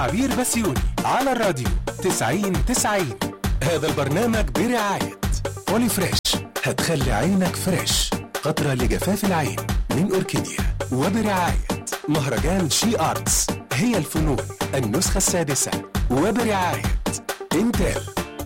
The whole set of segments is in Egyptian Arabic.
عبير بسيوني على الراديو 90 90 هذا البرنامج برعاية بولي فريش هتخلي عينك فريش قطرة لجفاف العين من أوركيديا وبرعاية مهرجان شي آرتس هي الفنون النسخة السادسة وبرعاية انتل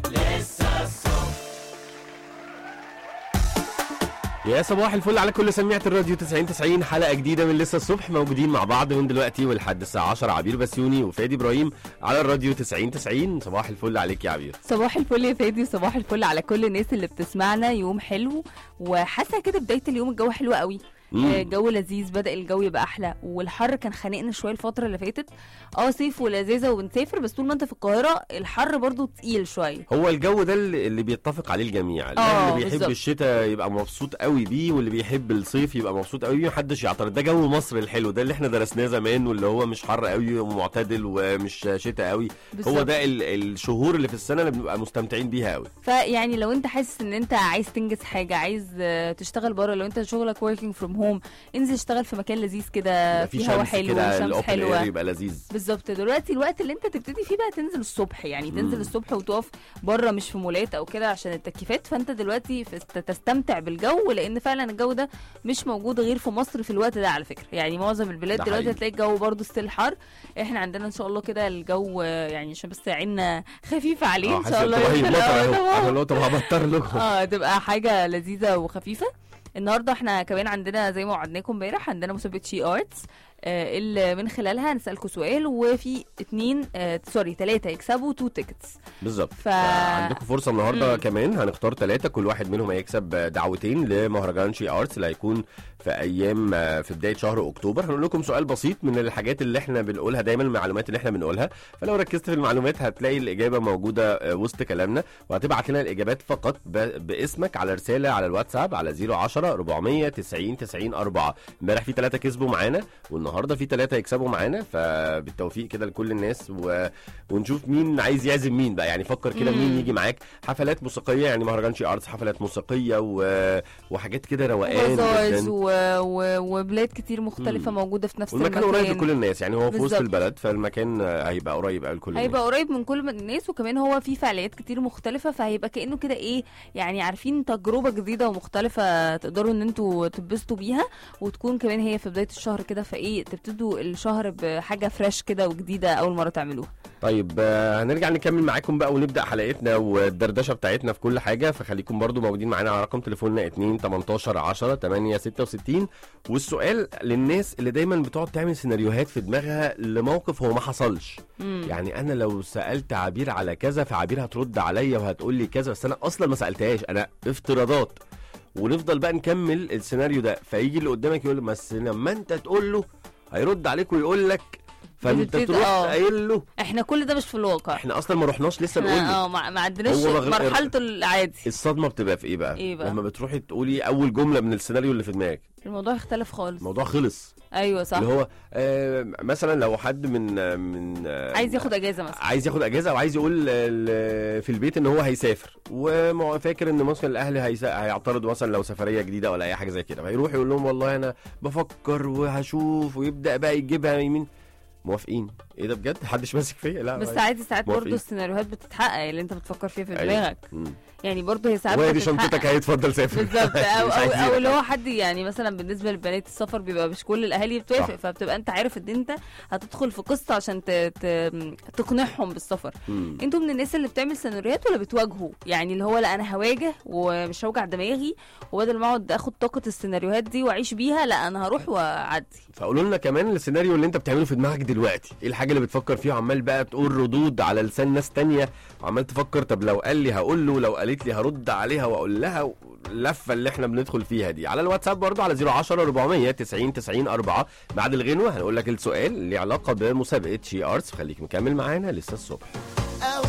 يا صباح الفل على كل سميعة الراديو 90 90 حلقة جديدة من لسه الصبح موجودين مع بعض من دلوقتي ولحد الساعة 10 عبير بسيوني وفادي ابراهيم على الراديو 90 90 صباح الفل عليك يا عبير صباح الفل يا فادي وصباح الفل على كل الناس اللي بتسمعنا يوم حلو وحاسه كده بدايه اليوم الجو حلو قوي مم. آه، جو لذيذ بدا الجو يبقى احلى والحر كان خانقنا شويه الفتره اللي فاتت اه صيف ولذيذه وبنسافر بس طول ما انت في القاهره الحر برضو تقيل شويه هو الجو ده اللي اللي بيتفق عليه الجميع آه، اللي بيحب بالظبط. الشتاء يبقى مبسوط قوي بيه واللي بيحب الصيف يبقى مبسوط قوي بيه محدش يعترض ده جو مصر الحلو ده اللي احنا درسناه زمان واللي هو مش حر قوي ومعتدل ومش شتاء قوي هو بالظبط. ده ال- الشهور اللي في السنة اللي بنبقى مستمتعين بيها قوي فيعني لو انت حاسس ان انت عايز تنجز حاجه عايز آه، تشتغل بره لو انت شغلك working from home انزل اشتغل في مكان لذيذ كده يبقى في فيه هوا شمس حلو كده وشمس الاوبن حلوه اير يبقى لذيذ بالظبط دلوقتي الوقت اللي انت تبتدي فيه بقى تنزل الصبح يعني تنزل مم. الصبح وتقف بره مش في مولات او كده عشان التكييفات فانت دلوقتي في است- تستمتع بالجو لان فعلا الجو ده مش موجود غير في مصر في الوقت ده على فكره يعني معظم البلاد ده دلوقتي حقيقي. هتلاقي الجو برضه ستيل حر احنا عندنا ان شاء الله كده الجو آه، يعني عشان بس عيننا خفيفه عليه ان شاء الله طب يوم الأول اهو طبعاً. انا لو طب هبطر لكم اه تبقى حاجه لذيذه وخفيفه النهارده احنا كمان عندنا زي ما وعدناكم امبارح عندنا مسابقه شي ارتس آه اللي من خلالها نسالكم سؤال وفي اتنين آه سوري ثلاثه يكسبوا تو تيكتس بالظبط ف- عندكم فرصه النهارده مم. كمان هنختار ثلاثه كل واحد منهم هيكسب دعوتين لمهرجان شي ارتس اللي هيكون في ايام آه، في بدايه شهر اكتوبر هنقول لكم سؤال بسيط من الحاجات اللي احنا بنقولها دايما المعلومات اللي احنا بنقولها فلو ركزت في المعلومات هتلاقي الاجابه موجوده آه، وسط كلامنا وهتبعت لنا الاجابات فقط ب- باسمك على رساله على الواتساب على 010 490 90 4 امبارح في ثلاثه كسبوا معانا والنهارده في ثلاثه يكسبوا معانا فبالتوفيق كده لكل الناس و... ونشوف مين عايز يعزم مين بقى يعني فكر كده مين مم. يجي معاك حفلات موسيقيه يعني مهرجان شي ارتس حفلات موسيقيه و... وحاجات كده روقان بازارز جدا و... و... وبلاد كتير مختلفه مم. موجوده في نفس والمكان المكان قريب لكل الناس يعني هو في وسط بالظبط. البلد فالمكان آه، هيبقى قريب قوي لكل الناس هيبقى قريب من كل من الناس وكمان هو في فعاليات كتير مختلفة فهيبقى كأنه كده ايه يعني عارفين تجربة جديدة ومختلفة تقدروا ان انتوا تتبسطوا بيها وتكون كمان هي في بداية الشهر كده فايه تبتدوا الشهر بحاجة فريش كده وجديدة أول مرة تعملوها طيب آه، هنرجع نكمل معاكم بقى ونبدا حلقتنا والدردشه بتاعتنا في كل حاجه فخليكم برضو موجودين معانا على رقم تليفوننا 2 18 10 8 66 والسؤال للناس اللي دايما بتقعد تعمل سيناريوهات في دماغها لموقف هو ما حصلش مم. يعني انا لو سالت عبير على كذا فعبير هترد عليا وهتقول لي كذا بس انا اصلا ما سالتهاش انا افتراضات ونفضل بقى نكمل السيناريو ده فيجي اللي قدامك يقول بس لما انت تقول له هيرد عليك ويقول لك فانت بتبتدي- تروح آه. قايل له احنا كل ده مش في الواقع احنا اصلا ما رحناش لسه احنا نقول له اه ما ما عندناش هو مغل- مرحلة العادي الصدمه بتبقى في ايه بقى؟ إيه بقى؟ لما بتروحي تقولي اول جمله من السيناريو اللي في دماغك الموضوع اختلف خالص الموضوع خلص ايوه صح اللي هو آه مثلا لو حد من آه من آه عايز ياخد اجازة مثلا عايز ياخد اجازه او عايز يقول ل- في البيت ان هو هيسافر وفاكر ان مثلا الاهل هيس- هيعترضوا مثلا لو سفريه جديده ولا اي حاجه زي كده فيروح يقول لهم والله انا بفكر وهشوف ويبدا بقى يجيبها يمين موافقين ايه ده بجد محدش ماسك فيا لا بس عادي. عادي ساعات موافقين. برضه السيناريوهات بتتحقق اللي انت بتفكر فيها في أيوة. دماغك مم. يعني برضه هي ساعات وادي بتتحقق. شنطتك اهي اتفضل سافر بالظبط او مش او, عايزين. أو اللي هو حد يعني مثلا بالنسبه للبنات السفر بيبقى مش كل الاهالي بتوافق صح. فبتبقى انت عارف ان انت هتدخل في قصه عشان ت... ت... تقنعهم بالسفر مم. انتوا من الناس اللي بتعمل سيناريوهات ولا بتواجهوا يعني اللي هو لا انا هواجه ومش هوجع دماغي وبدل ما اقعد اخد طاقه السيناريوهات دي واعيش بيها لا انا هروح واعدي فقولوا لنا كمان السيناريو اللي انت بتعمله في دماغك دلوقتي ايه الحاجه اللي بتفكر فيها وعمال بقى تقول ردود على لسان ناس تانية وعمال تفكر طب لو قال لي هقول له لو قالت لي هرد عليها واقول لها اللفه اللي احنا بندخل فيها دي على الواتساب برضو على 010 400 90 90 4 بعد الغنوه هنقول لك السؤال اللي علاقه بمسابقه شي ارتس خليك مكمل معانا لسه الصبح